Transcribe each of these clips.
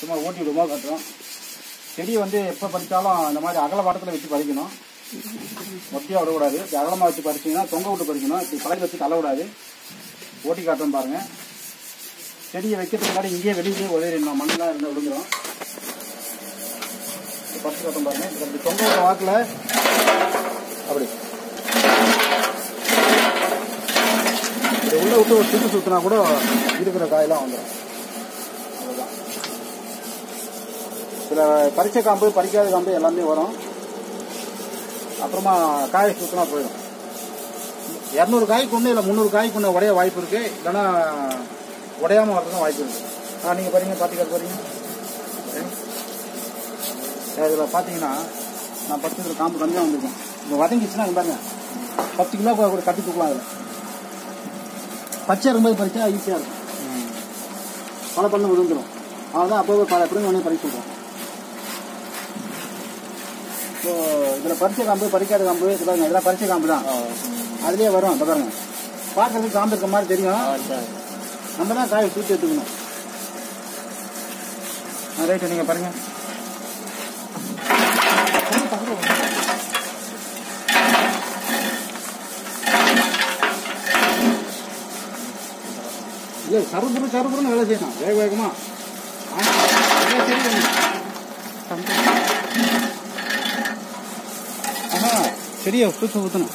சும்மா ஓட்டி விடுமா கட்டுறோம் செடியை வந்து எப்போ பறித்தாலும் இந்த மாதிரி அகல வாட்டத்தில் வச்சு பறிக்கணும் மொத்தையாக விடக்கூடாது இப்படி அகலமாக வச்சு பறிச்சிங்கன்னா தொங்க விட்டு பறிக்கணும் இப்படி பழகி வச்சு தள்ளக்கூடாது ஓட்டி காட்டுறோம் பாருங்க செடியை வைக்கிறதுக்கு முன்னாடி இங்கேயே வெளியே உதறிடணும் மண்ணெல்லாம் இருந்தால் விழுந்துடும் பறிச்சு காட்டும் பாருங்க இப்ப அப்படி தொங்க விட்ட வாக்கில் அப்படி இப்படி உள்ள விட்டு ஒரு சுத்து சுத்தினா கூட இருக்கிற காயெல்லாம் வந்துடும் அவ்வளோதான் சில பறிச்ச காம்பு பறிக்காத காம்பு எல்லாமே வரும் அப்புறமா காய் சுத்தினா போயிடும் இரநூறு காய்க்கு ஒன்று இல்லை முந்நூறு காய்க்கு ஒன்று உடைய வாய்ப்பு இருக்கு இல்லைன்னா உடையாம வரதுக்கும் வாய்ப்பு இருக்கு ஆ நீங்கள் பாருங்க பார்த்துக்க போறீங்க இதில் பார்த்தீங்கன்னா நான் பத்து கிலோ காம்பு கம்மியாக வந்திருக்கேன் இங்கே வதங்கிச்சுன்னா இங்க பாருங்க பத்து கிலோ கூட கட்டி தூக்கலாம் அதில் பச்சை இருக்கும்போது பறிச்சா ஈஸியாக இருக்கும் பல பண்ணு விழுந்துடும் அதான் அப்போ பல எப்படி வேணால் பறிச்சு விடுவோம் ஸோ இதில் பறிச்ச காம்பு பறிக்காத காம்பு இது பாருங்க இதெல்லாம் பறிச்ச காம்பு தான் அதுலேயே வரும் இந்த பாருங்க பார்க்கறதுக்கு காம்பு இருக்க மாதிரி தெரியும் நம்ம தான் காயை தூக்கி எடுத்துக்கணும் ரைட்டு நீங்கள் பாருங்க இல்லை சருப்புரு சருப்புருன்னு வேலை செய்யணும் வேக வேகமா ஆனா, நிறைய செடி வேணும். ஆஹா செடியை சுத்த ஊற்றணும்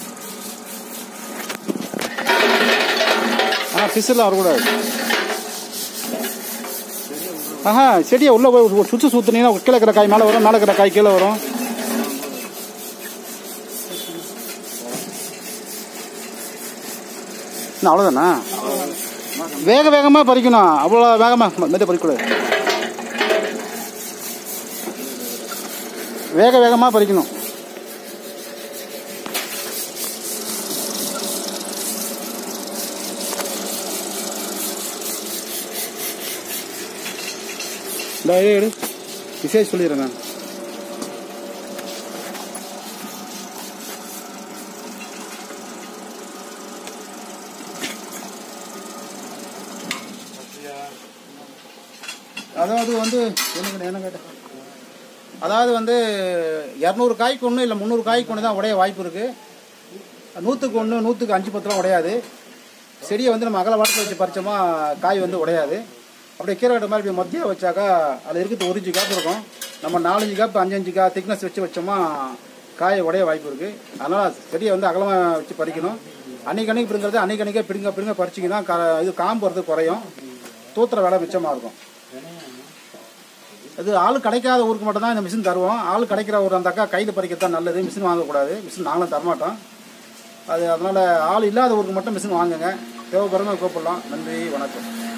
ஆ பிசில் வரக்கூடாது ஆஹா செடியை உள்ள போய் ஒரு சுற்று சுற்றுனீங்கன்னா கீழே இருக்கிற காய் மேலே வரும் மேலே இருக்கிற காய் கீழே வரும் என்ன அவ்வளோதானா வேக வேகமாக பறிக்கணும் அவ்வளோ வேகமாக மெத பறிக்கக்கூடாது வேக வேகமாக பறிக்கணும் இந்த எடு, எடு விசேஷ் சொல்லிடுறேன் நான் அதாவது வந்து என்ன என்ன கேட்டேன் அதாவது வந்து இரநூறு காய்க்கு ஒன்று இல்லை முந்நூறு காய்க்கு ஒன்று தான் உடைய வாய்ப்பு இருக்குது நூற்றுக்கு ஒன்று நூற்றுக்கு அஞ்சு பத்துலாம் உடையாது செடியை வந்து நம்ம அகல வாட்டத்தில் வச்சு பறிச்சோமா காய் வந்து உடையாது அப்படியே கீரை கட்ட மாதிரி இப்படி மத்தியாக வச்சாக்கா அதில் இருக்கிறது ஒரு இன்ச்சு கேப் இருக்கும் நம்ம நாலஞ்சு கேப் அஞ்சஞ்சு கா திக்னஸ் வச்சு வச்சோமா காய் உடைய வாய்ப்பு இருக்குது அதனால் செடியை வந்து அகலமாக வச்சு பறிக்கணும் அன்னைக்கு அன்னைக்கு பிடுங்கிறது அன்னைக்கு அன்னைக்கே பிடுங்க பிடுங்க பறிச்சிங்கன்னா கா இது காம்பு வரது குறையும் தூத்துற வேலை மிச்சமாக இருக்கும் இது ஆள் கிடைக்காத ஊருக்கு மட்டும் தான் இந்த மிஷின் தருவோம் ஆள் கிடைக்கிற ஊர் அந்த அக்கா கையில் பறிக்கிறது தான் நல்லது மிஷின் வாங்கக்கூடாது மிஷின் நாங்களும் தரமாட்டோம் அது அதனால் ஆள் இல்லாத ஊருக்கு மட்டும் மிஷின் வாங்குங்க தேவைப்படுறவங்க கூப்பிடலாம் நன்றி வணக்கம்